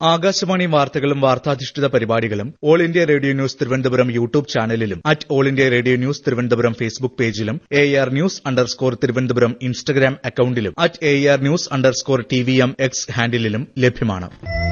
ആകാശവാണി വാർത്തകളും വാർത്താധിഷ്ഠിത പരിപാടികളും All India Radio news Thiruvananthapuram YouTube ചാനലിലും at All India Radio news Thiruvananthapuram Facebook പേജിലും A R news underscore Thiruvananthapuram Instagram അക്കൌണ്ടിലും at A R news underscore T V M X ഹാൻഡിലും ലഭ്യമാണ്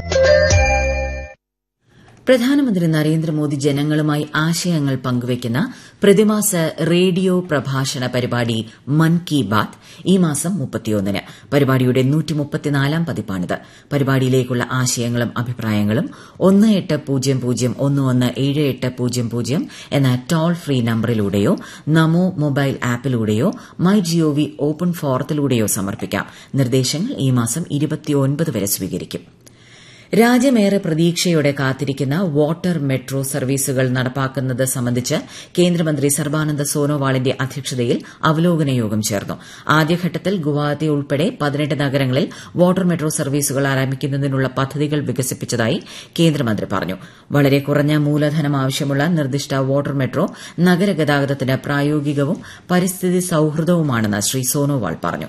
പ്രധാനമന്ത്രി നരേന്ദ്രമോദി ജനങ്ങളുമായി ആശയങ്ങൾ പങ്കുവയ്ക്കുന്ന പ്രതിമാസ റേഡിയോ പ്രഭാഷണ പരിപാടി മൻ കി ബാത് ഈ മാസം മുപ്പത്തിയൊന്നിന് പരിപാടിയുടെ നൂറ്റിമുപ്പത്തിനാലാം പതിപ്പാണിത് പരിപാടിയിലേക്കുള്ള ആശയങ്ങളും അഭിപ്രായങ്ങളും ഒന്ന് എട്ട് പൂജ്യം പൂജ്യം ഒന്ന് ഒന്ന് ഏഴ് എട്ട് പൂജ്യം പൂജ്യം എന്ന ടോൾ ഫ്രീ നമ്പറിലൂടെയോ നമോ മൊബൈൽ ആപ്പിലൂടെയോ മൈ ജിഒവി ഓപ്പൺ ഫോറത്തിലൂടെയോ സമർപ്പിക്കാം നിർദ്ദേശങ്ങൾ ഈ മാസം ഇരുപത്തിയൊൻപത് വരെ സ്വീകരിക്കും രാജ്യമേറെ പ്രതീക്ഷയോടെ കാത്തിരിക്കുന്ന വാട്ടർ മെട്രോ സർവീസുകൾ നടപ്പാക്കുന്നത് സംബന്ധിച്ച് കേന്ദ്രമന്ത്രി സർബാനന്ദ സോനോവാളിന്റെ അധ്യക്ഷതയിൽ അവലോകന യോഗം ചേർന്നു ആദ്യഘട്ടത്തിൽ ഗുവാഹത്തി ഉൾപ്പെടെ പതിനെട്ട് നഗരങ്ങളിൽ വാട്ടർ മെട്രോ സർവീസുകൾ ആരംഭിക്കുന്നതിനുള്ള പദ്ധതികൾ വികസിപ്പിച്ചതായി കേന്ദ്രമന്ത്രി പറഞ്ഞു വളരെ കുറഞ്ഞ മൂലധനം ആവശ്യമുള്ള നിർദ്ദിഷ്ട വാട്ടർ മെട്രോ നഗരഗതാഗതത്തിന് പ്രായോഗികവും പരിസ്ഥിതി സൌഹൃദവുമാണെന്ന് ശ്രീ സോനോവാൾ പറഞ്ഞു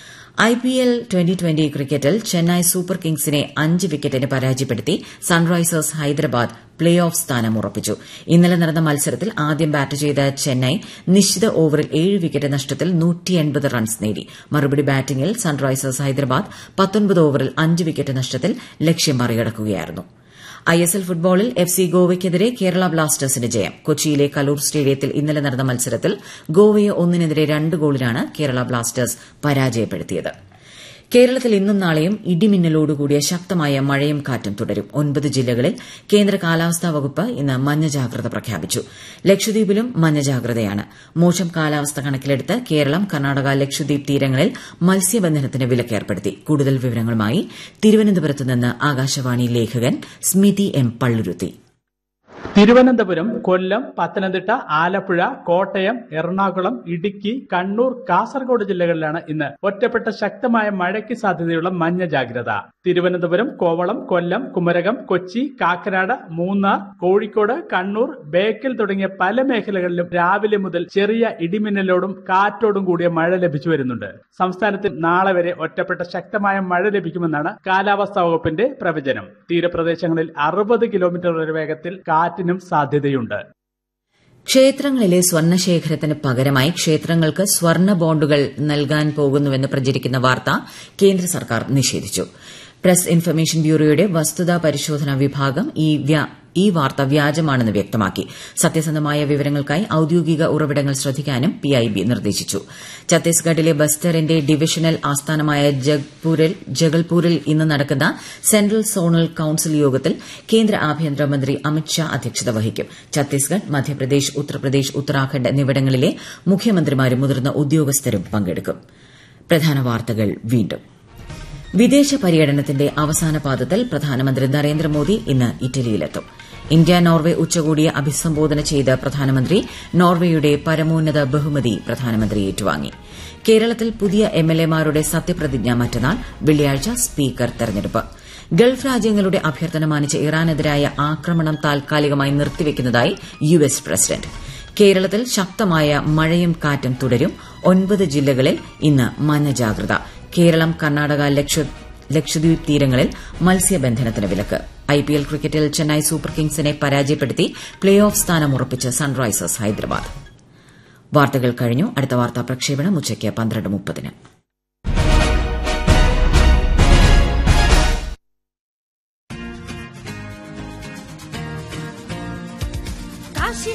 ഐപിഎൽ ട്വന്റി ട്വന്റി ക്രിക്കറ്റിൽ ചെന്നൈ സൂപ്പർ കിങ്സിനെ അഞ്ച് വിക്കറ്റിന് പരാജയപ്പെടുത്തി സൺറൈസേഴ്സ് ഹൈദരാബാദ് പ്ലേ ഓഫ് സ്ഥാനം ഉറപ്പിച്ചു ഇന്നലെ നടന്ന മത്സരത്തിൽ ആദ്യം ബാറ്റ് ചെയ്ത ചെന്നൈ നിശ്ചിത ഓവറിൽ ഏഴ് വിക്കറ്റ് നഷ്ടത്തിൽ റൺസ് നേടി മറുപടി ബാറ്റിംഗിൽ സൺറൈസേഴ്സ് ഹൈദരാബാദ് ഓവറിൽ അഞ്ച് വിക്കറ്റ് നഷ്ടത്തിൽ ലക്ഷ്യം മറികടക്കുകയായിരുന്നു ഐഎസ്എൽ ഫുട്ബോളിൽ എഫ് സി ഗോവയ്ക്കെതിരെ കേരള ബ്ലാസ്റ്റേഴ്സിന് ജയം കൊച്ചിയിലെ കലൂർ സ്റ്റേഡിയത്തിൽ ഇന്നലെ നടന്ന മത്സരത്തിൽ ഗോവയെ ഒന്നിനെതിരെ രണ്ട് ഗോളിനാണ് കേരള ബ്ലാസ്റ്റേഴ്സ് പരാജയപ്പെടുത്തിയത് കേരളത്തിൽ ഇന്നും നാളെയും ഇടിമിന്നലോടുകൂടിയ ശക്തമായ മഴയും കാറ്റും തുടരും ഒൻപത് ജില്ലകളിൽ കേന്ദ്ര കാലാവസ്ഥാ വകുപ്പ് ഇന്ന് മഞ്ഞ ജാഗ്രത പ്രഖ്യാപിച്ചു ലക്ഷദ്വീപിലും മഞ്ഞ ജാഗ്രതയാണ് മോശം കാലാവസ്ഥ കണക്കിലെടുത്ത് കേരളം കർണാടക ലക്ഷദ്വീപ് തീരങ്ങളിൽ മത്സ്യബന്ധനത്തിന് വിലക്കേർപ്പെടുത്തി കൂടുതൽ വിവരങ്ങളുമായി തിരുവനന്തപുരത്ത് നിന്ന് ആകാശവാണി ലേഖകൻ സ്മിതി എം പള്ളുരുത്തി തിരുവനന്തപുരം കൊല്ലം പത്തനംതിട്ട ആലപ്പുഴ കോട്ടയം എറണാകുളം ഇടുക്കി കണ്ണൂർ കാസർഗോഡ് ജില്ലകളിലാണ് ഇന്ന് ഒറ്റപ്പെട്ട ശക്തമായ മഴയ്ക്ക് സാധ്യതയുള്ള മഞ്ഞ ജാഗ്രത തിരുവനന്തപുരം കോവളം കൊല്ലം കുമരകം കൊച്ചി കാക്കനാട് മൂന്നാർ കോഴിക്കോട് കണ്ണൂർ ബേക്കൽ തുടങ്ങിയ പല മേഖലകളിലും രാവിലെ മുതൽ ചെറിയ ഇടിമിന്നലോടും കാറ്റോടും കൂടിയ മഴ ലഭിച്ചു വരുന്നുണ്ട് സംസ്ഥാനത്തിൽ നാളെ വരെ ഒറ്റപ്പെട്ട ശക്തമായ മഴ ലഭിക്കുമെന്നാണ് കാലാവസ്ഥാ വകുപ്പിന്റെ പ്രവചനം തീരപ്രദേശങ്ങളിൽ അറുപത് കിലോമീറ്റർ വരെ വേഗത്തിൽ കാറ്റിനും സാധ്യതയുണ്ട് ക്ഷേത്രങ്ങളിലെ സ്വർണ്ണശേഖരത്തിന് പകരമായി ക്ഷേത്രങ്ങൾക്ക് സ്വർണ്ണ ബോണ്ടുകൾ നൽകാൻ പോകുന്നുവെന്ന് പ്രചരിക്കുന്ന വാർത്ത കേന്ദ്ര സർക്കാർ നിഷേധിച്ചു പ്രസ് ഇൻഫർമേഷൻ ബ്യൂറോയുടെ വസ്തുതാ പരിശോധനാ വിഭാഗം ഈ വാർത്ത വ്യാജമാണെന്ന് വ്യക്തമാക്കി സത്യസന്ധമായ വിവരങ്ങൾക്കായി ഔദ്യോഗിക ഉറവിടങ്ങൾ ശ്രദ്ധിക്കാനും പിഐബി നിർദ്ദേശിച്ചു ഛത്തീസ്ഗഡിലെ ബസ്തറിന്റെ ഡിവിഷണൽ ആസ്ഥാനമായ ജഗൽപൂരിൽ ഇന്ന് നടക്കുന്ന സെൻട്രൽ സോണൽ കൌൺസിൽ യോഗത്തിൽ കേന്ദ്ര ആഭ്യന്തരമന്ത്രി അമിത്ഷാ അധ്യക്ഷത വഹിക്കും ഛത്തീസ്ഗഡ് മധ്യപ്രദേശ് ഉത്തർപ്രദേശ് ഉത്തരാഖണ്ഡ് എന്നിവിടങ്ങളിലെ മുഖ്യമന്ത്രിമാരും മുതിർന്ന ഉദ്യോഗസ്ഥരും പങ്കെടുക്കും പ്രധാന വാർത്തകൾ വീണ്ടും വിദേശ പര്യടനത്തിന്റെ അവസാന പാദത്തിൽ പ്രധാനമന്ത്രി നരേന്ദ്രമോദി ഇന്ന് ഇറ്റലിയിലെത്തും ഇന്ത്യ നോർവെ ഉച്ചകോടിയെ അഭിസംബോധന ചെയ്ത് പ്രധാനമന്ത്രി നോർവെയുടെ പരമോന്നത ബഹുമതി പ്രധാനമന്ത്രി ഏറ്റുവാങ്ങി കേരളത്തിൽ പുതിയ എംഎൽഎമാരുടെ സത്യപ്രതിജ്ഞ മറ്റന്നാൾ വെള്ളിയാഴ്ച സ്പീക്കർ തെരഞ്ഞെടുപ്പ് ഗൾഫ് രാജ്യങ്ങളുടെ അഭ്യർത്ഥന മാനിച്ച് ഇറാനെതിരായ ആക്രമണം താൽക്കാലികമായി നിർത്തിവെക്കുന്നതായി യു എസ് പ്രസിഡന്റ് കേരളത്തിൽ ശക്തമായ മഴയും കാറ്റും തുടരും ഒൻപത് ജില്ലകളിൽ ഇന്ന് മഞ്ഞ ജാഗ്രത കേരളം കർണാടക ലക്ഷദ്വീപ് തീരങ്ങളിൽ മത്സ്യബന്ധനത്തിന് വിലക്ക് ഐപിഎൽ ക്രിക്കറ്റിൽ ചെന്നൈ സൂപ്പർ കിങ്സിനെ പരാജയപ്പെടുത്തി പ്ലേ ഓഫ് സ്ഥാനം ഉറപ്പിച്ച് സൺറൈസേഴ്സ് ഹൈദരാബാദ് വാർത്തകൾ കഴിഞ്ഞു അടുത്ത വാർത്താ പ്രക്ഷേപണം ഉച്ചയ്ക്ക് പന്ത്രണ്ട് മുപ്പതിന്